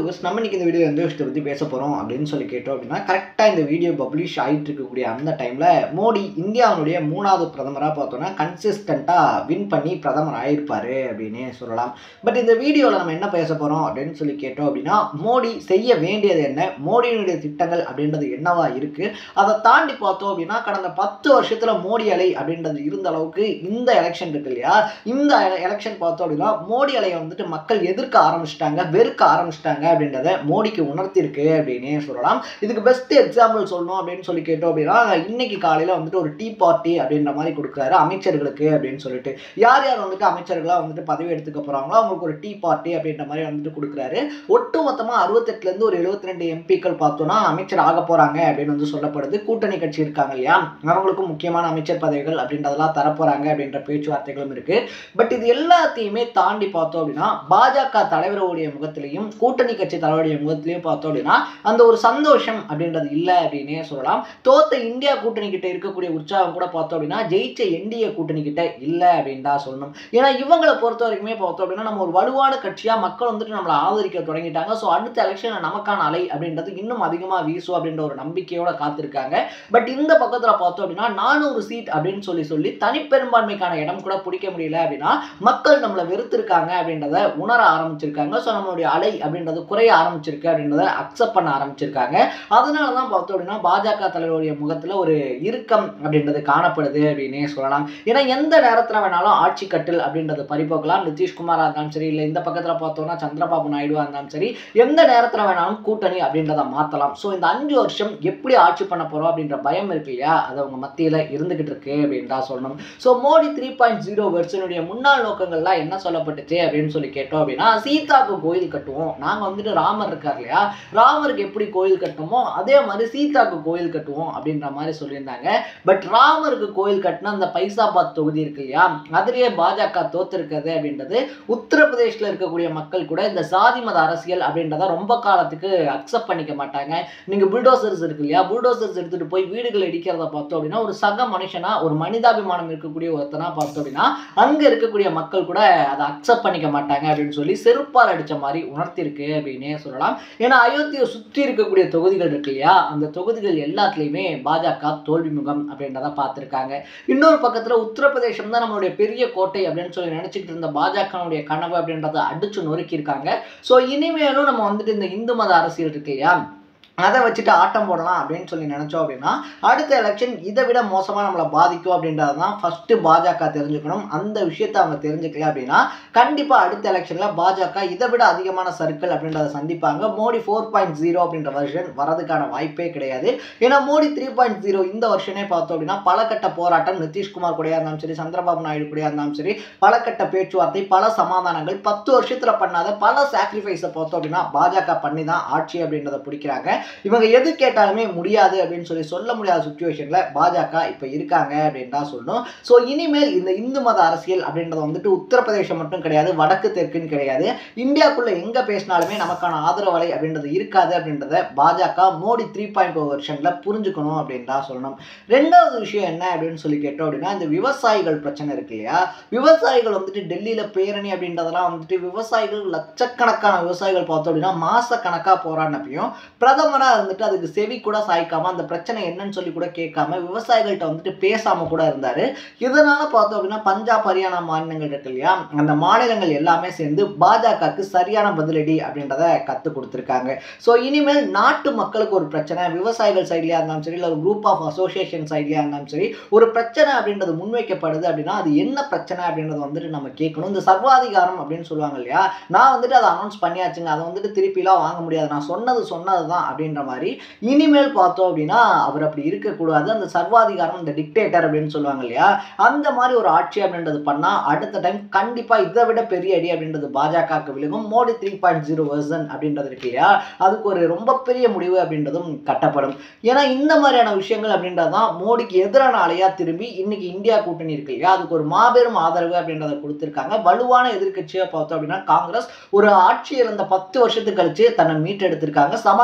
viewers நம்ம இன்னைக்கு இந்த வீடியோ எந்த விஷயத்தை பற்றி பேச போகிறோம் அப்படின்னு சொல்லி கேட்டோம் அப்படின்னா கரெக்டாக இந்த வீடியோ பப்ளிஷ் ஆகிட்டு இருக்கக்கூடிய அந்த டைமில் மோடி இந்தியாவுடைய மூணாவது பிரதமராக பார்த்தோன்னா கன்சிஸ்டண்ட்டாக வின் பண்ணி பிரதமர் ஆயிருப்பாரு அப்படின்னே சொல்லலாம் பட் இந்த வீடியோவில் நம்ம என்ன பேச போகிறோம் அப்படின்னு சொல்லி கேட்டோம் அப்படின்னா மோடி செய்ய வேண்டியது என்ன மோடியினுடைய திட்டங்கள் அப்படின்றது என்னவா இருக்குது அதை தாண்டி பார்த்தோம் அப்படின்னா கடந்த பத்து வருஷத்தில் மோடி அலை அப்படின்றது இருந்த அளவுக்கு இந்த எலெக்ஷன் இருக்கு இல்லையா இந்த எலெக்ஷன் பார்த்தோம் அப்படின்னா மோடி அலையை வந்துட்டு மக்கள் எதிர்க்க ஆரம்பிச்சிட்டாங்க வெறுக்க ஆரம்பிச்சிட்டாங்க அப்படின்றத மோடிக்கு உணர்த்திருக்கு அப்படின்னே சொல்லலாம் இதுக்கு பெஸ்ட் எக்ஸாம்பிள் சொல்லணும் அப்படின்னு சொல்லி கேட்டோம் அப்படின்னா இன்னைக்கு காலையில் வந்துட்டு ஒரு டீ பார்ட்டி அப்படின்ற மாதிரி கொடுக்குறாரு அமைச்சர்களுக்கு அப்படின்னு சொல்லிட்டு யார் யார் வந்துட்டு அமைச்சர்களாக வந்துட்டு பதவி எடுத்துக்க போகிறாங்களோ அவங்களுக்கு ஒரு டீ பார்ட்டி அப்படின்ற மாதிரி வந்துட்டு கொடுக்குறாரு ஒட்டு மொத்தமாக அறுபத்தெட்டுலேருந்து ஒரு எழுபத்தி ரெண்டு எம்பிக்கள் பார்த்தோன்னா அமைச்சர் ஆக போகிறாங்க அப்படின்னு வந்து சொல்லப்படுது கூட்டணி கட்சி இருக்காங்க இல்லையா அவங்களுக்கும் முக்கியமான அமைச்சர் பதவிகள் அப்படின்றதெல்லாம் தரப்போகிறாங்க அப்படின்ற பேச்சுவார்த்தைகளும் இருக்குது பட் இது எல்லாத்தையுமே தாண்டி பார்த்தோம் அப்படின்னா பாஜக தலைவருடைய முகத்திலையும் கூட்டணி கட்சி தலைவருடைய முகத்திலையும் பார்த்தோம் அப்படின்னா அந்த ஒரு சந்தோஷம் அப்படின்றது இல்லை அப்படின்னே சொல்லலாம் தோத்த இந்தியா கூட்டணி கிட்ட இருக்கக்கூடிய உற்சாகம் கூட பார்த்தோம் அப்படின்னா ஜெயிச்ச என்டிஏ கூட்டணி கிட்ட இல்லை அப்படின்னு தான் சொல்லணும் ஏன்னா இவங்களை பொறுத்த வரைக்குமே பார்த்தோம் அப்படின்னா நம்ம ஒரு வலுவான கட்சியாக மக்கள் வந்துட்டு நம்மளை ஆதரிக்க தொடங்கிட்டாங்க ஸோ அடுத்த எலெக்ஷன் நமக்கான அலை அப்படின்றது இன்னும் அதிகமாக வீசும் அப்படின்ற ஒரு நம்பிக்கையோட காத்திருக்காங்க பட் இந்த பக்கத்தில் பார்த்தோம் அப்படின்னா நானூறு சீட் அப்படின்னு சொல்லி சொல்லி தனிப்பெரும்பான்மைக்கான இடம் கூட பிடிக்க முடியல அப்படின்னா மக்கள் நம்மளை வெறுத்திருக்காங்க அப்படின்றத உணர ஆரம்பிச்சிருக்காங்க ஸோ நம்மளுடைய அலை அப்படின்றது குறைய ஆரம்பிச்சிருக்கு அப்படின்றத அக்செப்ட் பண்ண ஆரம்பிச்சிருக்காங்க அதனால தான் பார்த்தோம் அப்படின்னா பாஜக தலைவருடைய முகத்தில் ஒரு இறுக்கம் அப்படின்றது காணப்படுது அப்படின்னே சொல்லலாம் ஏன்னா எந்த நேரத்தில் வேணாலும் ஆட்சி கட்டில் அப்படின்றது பறிபோக்கலாம் நிதிஷ்குமாராக இருந்தாலும் சரி இல்லை இந்த பக்கத்தில் பார்த்தோம்னா சந்திரபாபு நாயுடுவாக இருந்தாலும் சரி எந்த நேரத்தில் வேணாலும் கூட்டணி அப்படின்றத மாற்றலாம் ஸோ இந்த அஞ்சு வருஷம் எப்படி ஆட்சி பண்ண போகிறோம் அப்படின்ற பயம் இருக்கு இல்லையா அது அவங்க மத்தியில் இருந்துகிட்டு இருக்கு அப்படின்னு தான் சொல்லணும் so Modi three point zero வெர்ஷனுடைய முன்னாள் நோக்கங்கள்லாம் என்ன சொல்லப்பட்டுச்சு அப்படின்னு சொல்லி கேட்டோம் அப்படின்னா சீதாக்கு கோயில் கட்டுவோம் நாங்கள் வந்துட்டு ராமர் இருக்கார் இல்லையா ராமருக்கு எப்படி கோயில் கட்டணுமோ அதே மாதிரி சீதாக்கு கோயில் கட்டுவோம் அப்படின்ற மாதிரி சொல்லியிருந்தாங்க பட் ராமருக்கு கோயில் கட்டின அந்த பைசாபாத் தொகுதி இருக்கு இல்லையா அதுலேயே பாஜக தோத்துருக்குது அப்படின்றது உத்தரப்பிரதேசில் இருக்கக்கூடிய மக்கள் கூட இந்த சாதி மத அரசியல் அப்படின்றத ரொம்ப காலத்துக்கு அக்செப்ட் பண்ணிக்க மாட்டாங்க நீங்கள் புல்டோசர்ஸ் இருக்கு இல்லையா புல்டோசர்ஸ் எடுத்துகிட்டு போய் வீடுகள் இடிக்கிறத பார்த்தோம் அப்படின்னா ஒரு சக மனுஷனா ஒரு மனிதாபிமானம் இருக்கக்கூடிய ஒருத்தனா பார்த்தோம் அப்படின்னா அங்கே இருக்கக்கூடிய மக்கள் கூட அதை அக்செப்ட் பண்ணிக்க மாட்டாங்க அப்படின்னு சொல்லி செருப்பால் அடித்த மாதிரி உணர்த்திருக்கு அப்படின்னே சொல்லலாம் ஏன்னா அயோத்தியை சுற்றி இருக்கக்கூடிய தொகுதிகள் இருக்கு இல்லையா அந்த தொகுதிகள் எல்லாத்துலேயுமே பாஜக தோல்வி முகம் அப்படின்றத பார்த்துருக்காங்க இன்னொரு பக்கத்தில் உத்தரப்பிரதேசம் தான் நம்மளுடைய பெரிய கோட்டை அப்படின்னு சொல்லி நினச்சிக்கிட்டு இருந்த பாஜகனுடைய கனவு அப்படின்றத அடிச்சு நொறுக்கியிருக்காங்க ஸோ இனிமேலும் நம்ம வந்துட்டு இந்த இந்து மத அரசியல் இருக்கு இல்லையா அதை வச்சுட்டு ஆட்டம் போடலாம் அப்படின்னு சொல்லி நினச்சோம் அப்படின்னா அடுத்த எலெக்ஷன் இதை விட மோசமாக நம்மளை பாதிக்கும் அப்படின்றது தான் ஃபஸ்ட்டு பாஜக தெரிஞ்சுக்கணும் அந்த விஷயத்தை அவங்க தெரிஞ்சுக்கல அப்படின்னா கண்டிப்பாக அடுத்த எலெக்ஷனில் பாஜக இதை விட அதிகமான சர்க்கிள் அப்படின்றத சந்திப்பாங்க மோடி ஃபோர் பாயிண்ட் ஜீரோ அப்படின்ற வருஷன் வரதுக்கான வாய்ப்பே கிடையாது ஏன்னா மோடி த்ரீ பாயிண்ட் ஜீரோ இந்த வருஷனே பார்த்தோம் அப்படின்னா பல கட்ட போராட்டம் நிதிஷ்குமார் கூடயா இருந்தாலும் சரி சந்திரபாபு நாயுடு கூடயா இருந்தாலும் சரி பல கட்ட பேச்சுவார்த்தை பல சமாதானங்கள் பத்து வருஷத்தில் பண்ணாத பல சாக்ரிஃபைஸை பார்த்தோம் அப்படின்னா பாஜக பண்ணி தான் ஆட்சி அப்படின்றத பிடிக்கிறாங்க இவங்க எது கேட்டாலுமே முடியாது அப்படின்னு சொல்லி சொல்ல முடியாத சுச்சுவேஷனில் பாஜக இப்போ இருக்காங்க அப்படின்னு தான் சொல்லணும் ஸோ இனிமேல் இந்த இந்து மத அரசியல் அப்படின்றது வந்துட்டு உத்தரப்பிரதேசம் மட்டும் கிடையாது வடக்கு தெற்குன்னு கிடையாது இந்தியாவுக்குள்ள எங்கே பேசினாலுமே நமக்கான ஆதரவலை அப்படின்றது இருக்காது அப்படின்றத பாஜக மோடி த்ரீ பாயிண்ட் ஓ வெர்ஷனில் புரிஞ்சுக்கணும் அப்படின்னு தான் சொல்லணும் ரெண்டாவது விஷயம் என்ன அப்படின்னு சொல்லி கேட்டோம் அப்படின்னா இந்த விவசாயிகள் பிரச்சனை இருக்கு இல்லையா விவசாயிகள் வந்துட்டு டெல்லியில் பேரணி அப்படின்றதெல்லாம் வந்துட்டு விவசாயிகள் லட்சக்கணக்கான விவசாயிகள் பார்த்தோம் அப்படின்னா மாசக்கணக்காக போராடினப்பையும் பிரதமராக இருந்துட்டு அதுக்கு செவி கூட சாய்க்காம அந்த பிரச்சனை என்னன்னு சொல்லி கூட கேட்காம விவசாயிகள்கிட்ட வந்துட்டு பேசாம கூட இருந்தாரு இதனால பார்த்தோம் அப்படின்னா பஞ்சாப் ஹரியானா மாநிலங்கள் இருக்கு இல்லையா அந்த மாநிலங்கள் எல்லாமே சேர்ந்து பாஜகவுக்கு சரியான பதிலடி அப்படின்றத கற்றுக் கொடுத்துருக்காங்க ஸோ இனிமேல் நாட்டு மக்களுக்கு ஒரு பிரச்சனை விவசாயிகள் சைட்லையா இருந்தாலும் சரி இல்லை ஒரு குரூப் ஆஃப் அசோசியேஷன் சைட்லையா இருந்தாலும் சரி ஒரு பிரச்சனை அப்படின்றது முன்வைக்கப்படுது அப்படின்னா அது என்ன பிரச்சனை அப்படின்றத வந்துட்டு நம்ம கேட்கணும் இந்த சர்வாதிகாரம் அப்படின்னு சொல்லுவாங்க இல்லையா நான் வந்துட்டு அதை அனௌன்ஸ் பண்ணியாச்சுங்க அதை வந்துட்டு திருப்பிலாம் வாங்க முடியாது நான் சொன்னது சொன்னது தான் அப்படின்ற மாதிரி இனிமேல் பார்த்தோம் அப்படின்னா அவர் அப்படி இருக்கக்கூடாது அந்த சர்வாதிகாரம் இந்த டிக்டேட்டர் அப்படின்னு சொல்லுவாங்க இல்லையா அந்த மாதிரி ஒரு ஆட்சி அப்படின்றது பண்ணால் அடுத்த டைம் கண்டிப்பாக இதை விட பெரிய அடி அப்படின்றது பாஜகவுக்கு விழுகும் Modi three point zero version அப்படின்றது இருக்கு இல்லையா அதுக்கு ஒரு ரொம்ப பெரிய முடிவு அப்படின்றதும் கட்டப்படும் ஏன்னா இந்த மாதிரியான விஷயங்கள் அப்படின்றது தான் மோடிக்கு எதிரான அலையா திரும்பி இன்னைக்கு இந்தியா கூட்டணி இருக்கு இல்லையா அதுக்கு ஒரு மாபெரும் ஆதரவு அப்படின்றத கொடுத்துருக்காங்க வலுவான எதிர்க்கட்சியாக பார்த்தோம் அப்படின்னா காங்கிரஸ் ஒரு ஆட்சி இழந்த பத்து வருஷத்துக்கு கழிச்சு தன்னை மீட்டெடுத்திருக்காங்க சமாஜ்வாதியும்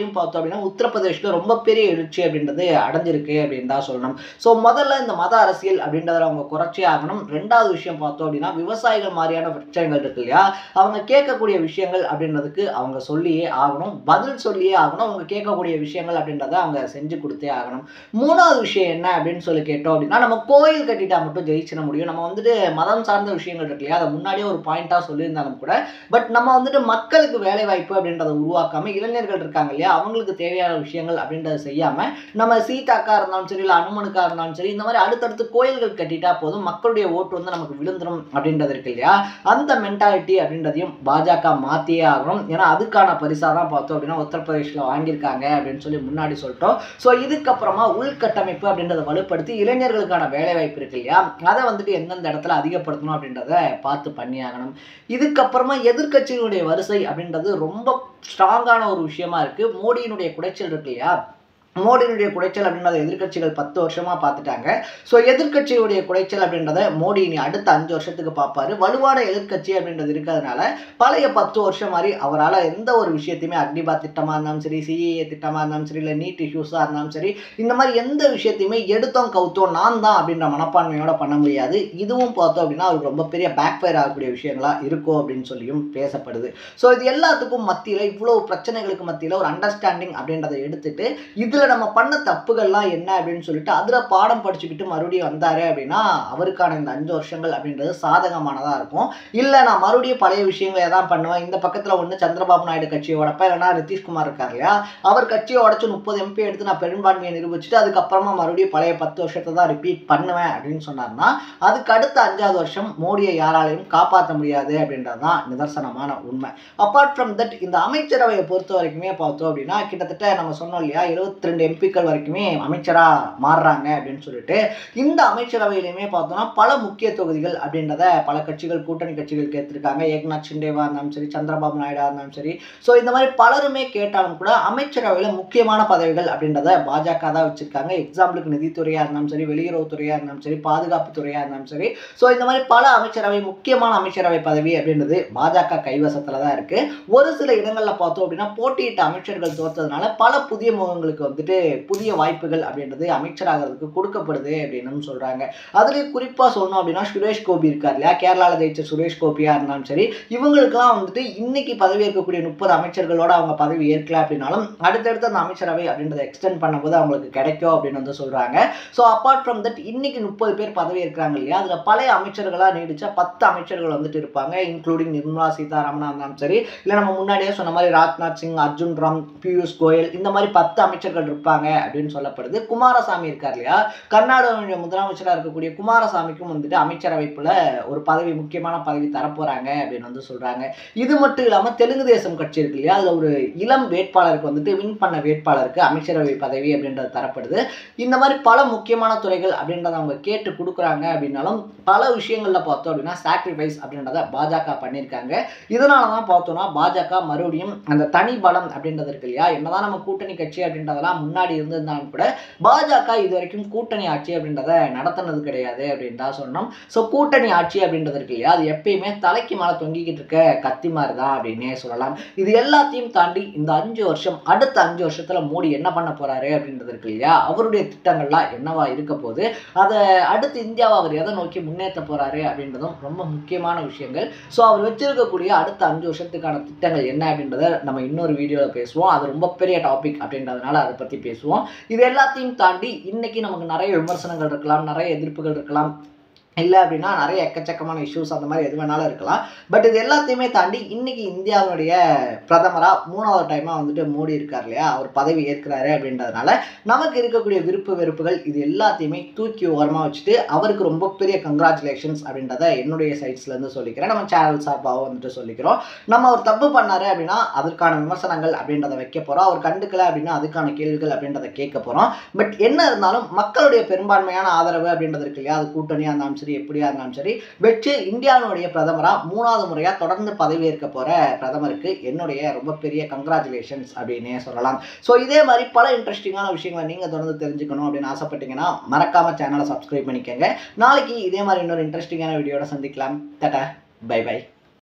பிஜேபியும் பார்த்தோம் அப்படின்னா உத்தரப்பிரதேஷ்ல ரொம்ப பெரிய எழுச்சி அப்படின்றது அடைஞ்சிருக்கு அப்படின்னு தான் சொல்லணும் ஸோ முதல்ல இந்த மத அரசியல் அப்படின்றத அவங்க குறைச்சே ஆகணும் ரெண்டாவது விஷயம் பார்த்தோம் அப்படின்னா விவசாயிகள் மாதிரியான பிரச்சனைகள் இருக்கு இல்லையா அவங்க கேட்கக்கூடிய விஷயங்கள் அப்படின்றதுக்கு அவங்க சொல்லியே ஆகணும் பதில் சொல்லியே ஆகணும் அவங்க கேட்கக்கூடிய விஷயங்கள் அப்படின்றத அவங்க செஞ்சு கொடுத்தே ஆகணும் மூணாவது விஷயம் என்ன அப்படின்னு சொல்லி கேட்டோம் அப்படின்னா நம்ம கோயில் கட்டிட்டா மட்டும் ஜெயிச்சிட முடியும் நம்ம வந்துட்டு மதம் சார்ந்த விஷயங்கள் இருக்கு இல்லையா அதை முன்னாடியே ஒரு பாயிண்டாக சொல்லியிருந்தாலும் கூட பட் நம்ம வந்துட்டு மக்களுக்கு வேலை வாய்ப்பு அப்படின்றத உருவாக்காம இளைஞர்கள் இருக்காங்க இல்லையா அவங்களுக்கு தேவையான விஷயங்கள் அப்படின்றத செய்யாம நம்ம சீதாக்கா இருந்தாலும் சரி இல்லை அனுமனுக்கா இருந்தாலும் சரி இந்த மாதிரி அடுத்தடுத்து கோயில்கள் கட்டிட்டா போதும் மக்களுடைய ஓட்டு வந்து நமக்கு விழுந்துரும் அப்படின்றது இருக்கு இல்லையா அந்த மென்டாலிட்டி அப்படின்றதையும் பாஜக மாற்றியே ஆகணும் ஏன்னா அதுக்கான பரிசாக தான் பார்த்தோம் அப்படின்னா உத்தரப்பிரதேசில் வாங்கியிருக்காங்க அப்படின்னு சொல்லி முன்னாடி சொல்லிட்டோம் ஸோ இதுக்கப்புறமா உள்கட்டமைப்பு அப்படின்றத வலுப்படுத்தி இளைஞர்களுக்கான வேலை வாய்ப்பு இருக்கு இல்லையா அதை வந்துட்டு எந்தெந்த இடத்துல அதிகப்படுத்தணும் அப்படின்றத பார்த்து பண்ணி ஆகணும் இதுக்கப்புறமா எதிர்க்கட்சியினுடைய வரிசை அப்படின்றது ரொம்ப ஸ்ட்ராங்கான ஒரு விஷயமா இருக்கு மோடியினுடைய குடைச்சல் இருக்கு இல்லையா மோடியினுடைய குடைச்சல் அப்படின்றத எதிர்க்கட்சிகள் பத்து வருஷமா பார்த்துட்டாங்க ஸோ எதிர்க்கட்சியுடைய குடைச்சல் அப்படின்றத மோடி இனி அடுத்த அஞ்சு வருஷத்துக்கு பார்ப்பாரு வலுவான எதிர்க்கட்சி அப்படின்றது இருக்கிறதுனால பழைய பத்து வருஷம் மாதிரி அவரால் எந்த ஒரு விஷயத்தையுமே அக்னிபா திட்டமாக இருந்தாலும் சரி சிஏஏ திட்டமாக இருந்தாலும் சரி இல்லை நீட் இஷ்யூஸாக இருந்தாலும் சரி இந்த மாதிரி எந்த விஷயத்தையுமே எடுத்தோம் கவுத்தோம் நான் தான் அப்படின்ற மனப்பான்மையோட பண்ண முடியாது இதுவும் பார்த்தோம் அப்படின்னா அவருக்கு ரொம்ப பெரிய பேக் ஃபயர் ஆகக்கூடிய விஷயங்களா இருக்கும் அப்படின்னு சொல்லியும் பேசப்படுது ஸோ இது எல்லாத்துக்கும் மத்தியில் இவ்வளோ பிரச்சனைகளுக்கு மத்தியில் ஒரு அண்டர்ஸ்டாண்டிங் அப்படின்றத எடுத்துட்டு இதில் நம்ம பண்ண தப்புகள்லாம் என்ன அப்படின்னு சொல்லிட்டு அதில் பாடம் படிச்சுக்கிட்டு மறுபடியும் வந்தார் அப்படின்னா அவருக்கான இந்த அஞ்சு வருஷங்கள் அப்படின்றது சாதகமானதாக இருக்கும் இல்லை நான் மறுபடியும் பழைய விஷயங்களை தான் பண்ணுவேன் இந்த பக்கத்தில் ஒன்று சந்திரபாபு நாயுடு கட்சியை உடப்பேன் இல்லைனா நிதிஷ்குமார் இருக்கார் இல்லையா அவர் கட்சியை உடச்சு முப்பது எம்பி எடுத்து நான் பெரும்பான்மையை நிரூபிச்சுட்டு அதுக்கப்புறமா மறுபடியும் பழைய பத்து வருஷத்தை தான் ரிப்பீட் பண்ணுவேன் அப்படின்னு சொன்னார்னா அதுக்கு அடுத்த அஞ்சாவது வருஷம் மோடியை யாராலையும் காப்பாற்ற முடியாது அப்படின்றது தான் நிதர்சனமான உண்மை அப்பார்ட் ஃப்ரம் தட் இந்த அமைச்சரவையை பொறுத்த வரைக்குமே பார்த்தோம் அப்படின்னா கிட்டத்தட்ட நம்ம சொன்னோம் இல்லையா எழுபத்தி ரெண்டு எம்பிக்கள் வரைக்குமே அமைச்சராக மாறுறாங்க அப்படின்னு சொல்லிட்டு இந்த அமைச்சரவையிலுமே பார்த்தோம்னா பல முக்கிய தொகுதிகள் அப்படின்றத பல கட்சிகள் கூட்டணி கட்சிகள் கேட்டிருக்காங்க ஏக்நாத் ஷிண்டேவா இருந்தாலும் சரி சந்திரபாபு நாயுடா இருந்தாலும் சரி ஸோ இந்த மாதிரி பலருமே கேட்டாலும் கூட அமைச்சரவையில் முக்கியமான பதவிகள் அப்படின்றத பாஜக தான் வச்சிருக்காங்க எக்ஸாம்பிளுக்கு நிதித்துறையாக இருந்தாலும் சரி வெளியுறவுத்துறையாக இருந்தாலும் சரி பாதுகாப்பு துறையாக இருந்தாலும் சரி ஸோ இந்த மாதிரி பல அமைச்சரவை முக்கியமான அமைச்சரவை பதவி அப்படின்றது பாஜக கைவசத்தில் தான் இருக்கு ஒரு சில இடங்களில் பார்த்தோம் அப்படின்னா போட்டியிட்ட அமைச்சர்கள் தோற்றதுனால பல புதிய முகங்களுக்கு வந்துட்டு புதிய வாய்ப்புகள் அப்படின்றது அமைச்சராகிறதுக்கு கொடுக்கப்படுது அப்படின்னு சொல்றாங்க அதுலேயும் குறிப்பாக சொன்னோம் அப்படின்னா சுரேஷ் கோபி இருக்கார் இல்லையா கேரளாவில் ஜெயிச்ச சுரேஷ் கோபியா இருந்தாலும் சரி இவங்களுக்கெல்லாம் வந்துட்டு இன்னைக்கு பதவி ஏற்கக்கூடிய முப்பது அமைச்சர்களோட அவங்க பதவி ஏற்கல அப்படின்னாலும் அடுத்தடுத்து அந்த அமைச்சரவை அப்படின்றத எக்ஸ்டெண்ட் பண்ணும்போது அவங்களுக்கு கிடைக்கும் அப்படின்னு வந்து சொல்றாங்க ஸோ அப்பார்ட் ஃப்ரம் தட் இன்னைக்கு முப்பது பேர் பதவி இருக்கிறாங்க இல்லையா அதில் பழைய அமைச்சர்களாக நீடிச்ச பத்து அமைச்சர்கள் வந்துட்டு இருப்பாங்க இன்க்ளூடிங் நிர்மலா சீதாராமனா இருந்தாலும் சரி இல்லை நம்ம முன்னாடியே சொன்ன மாதிரி ராஜ்நாத் சிங் அர்ஜுன் ராம் பியூஷ் கோயல் இந்த மாதிரி பத்து அமைச்சர்கள் இருப்பாங்க அப்படின்னு சொல்லப்படுது குமாரசாமி இருக்கார் இல்லையா கர்நாடகாவுடைய முதலமைச்சராக இருக்கக்கூடிய குமாரசாமிக்கும் வந்துட்டு அமைச்சரவைப்புல ஒரு பதவி முக்கியமான பதவி தரப்போறாங்க அப்படின்னு வந்து சொல்றாங்க இது மட்டும் இல்லாமல் தெலுங்கு தேசம் கட்சி இருக்கு இல்லையா அதில் ஒரு இளம் வேட்பாளருக்கு வந்துட்டு வின் பண்ண வேட்பாளருக்கு அமைச்சரவை பதவி அப்படின்றது தரப்படுது இந்த மாதிரி பல முக்கியமான துறைகள் அப்படின்றத அவங்க கேட்டு கொடுக்குறாங்க அப்படின்னாலும் பல விஷயங்கள்ல பார்த்தோம் அப்படின்னா சாக்ரிஃபைஸ் அப்படின்றத பாஜக பண்ணியிருக்காங்க இதனால தான் பார்த்தோம்னா பாஜக மறுபடியும் அந்த தனி பலம் அப்படின்றது இருக்கு இல்லையா என்னதான் நம்ம கூட்டணி கட்சி அப்படின்றதெல்லாம் முன்னாடி இருந்திருந்தாலும் கூட பாஜக இது வரைக்கும் கூட்டணி ஆட்சி அப்படின்றத நடத்தினது கிடையாது அப்படின்னு தான் சொன்னோம் ஸோ கூட்டணி ஆட்சி அப்படின்றது இருக்கு இல்லையா அது எப்பயுமே தலைக்கு மேலே தொங்கிக்கிட்டு இருக்க கத்தி மாதிரி தான் அப்படின்னே சொல்லலாம் இது எல்லாத்தையும் தாண்டி இந்த அஞ்சு வருஷம் அடுத்த அஞ்சு வருஷத்துல மோடி என்ன பண்ண போறாரு அப்படின்றது இருக்கு இல்லையா அவருடைய திட்டங்கள்லாம் என்னவா இருக்க போகுது அதை அடுத்து இந்தியாவை அவர் எதை நோக்கி முன்னேற்ற போறாரு அப்படின்றதும் ரொம்ப முக்கியமான விஷயங்கள் ஸோ அவர் வச்சிருக்கக்கூடிய அடுத்த அஞ்சு வருஷத்துக்கான திட்டங்கள் என்ன அப்படின்றத நம்ம இன்னொரு வீடியோவில் பேசுவோம் அது ரொம்ப பெரிய டாபிக் அப்படின்றதுனால அதை பற்றி பேசுவோம் இது எல்லாத்தையும் தாண்டி இன்னைக்கு நமக்கு நிறைய விமர்சனங்கள் இருக்கலாம் நிறைய எதிர்ப்புகள் இருக்கலாம் இல்லை அப்படின்னா நிறைய எக்கச்சக்கமான இஷ்யூஸ் அந்த மாதிரி எது வேணாலும் இருக்கலாம் பட் இது எல்லாத்தையுமே தாண்டி இன்னைக்கு இந்தியாவுடைய பிரதமராக மூணாவது டைமாக வந்துட்டு மோடி இருக்கார் இல்லையா அவர் பதவி ஏற்கிறாரு அப்படின்றதுனால நமக்கு இருக்கக்கூடிய விருப்பு வெறுப்புகள் இது எல்லாத்தையுமே தூக்கி ஓரமாக வச்சுட்டு அவருக்கு ரொம்ப பெரிய கங்க்ராச்சுலேஷன்ஸ் அப்படின்றத என்னுடைய சைட்ஸ்லேருந்து சொல்லிக்கிறேன் நம்ம சேனல் சார்பாகவும் வந்துட்டு சொல்லிக்கிறோம் நம்ம அவர் தப்பு பண்ணாரு அப்படின்னா அதற்கான விமர்சனங்கள் அப்படின்றத வைக்க போகிறோம் அவர் கண்டுக்கல அப்படின்னா அதுக்கான கேள்விகள் அப்படின்றத கேட்க போகிறோம் பட் என்ன இருந்தாலும் மக்களுடைய பெரும்பான்மையான ஆதரவு அப்படின்றது இருக்கு இல்லையா அது கூட்டணியாக இருந்தாலும் சரி எப்படியா இருந்தாலும் சரி வெற்றி இந்தியாவினுடைய பிரதமராக மூணாவது முறையாக தொடர்ந்து பதவியேற்க போகிற பிரதமருக்கு என்னுடைய ரொம்ப பெரிய கங்க்ராச்சுலேஷன்ஸ் அப்படின்னே சொல்லலாம் ஸோ இதே மாதிரி பல இன்ட்ரெஸ்டிங்கான விஷயங்களை நீங்கள் தொடர்ந்து தெரிஞ்சுக்கணும் அப்படின்னு ஆசைப்பட்டீங்கன்னா மறக்காம சேனலை சப்ஸ்கிரைப் பண்ணிக்கோங்க நாளைக்கு இதே மாதிரி இன்னொரு இன்ட்ரெஸ்டிங்கான வீடியோட சந்திக்கலாம் தட்டா பை பை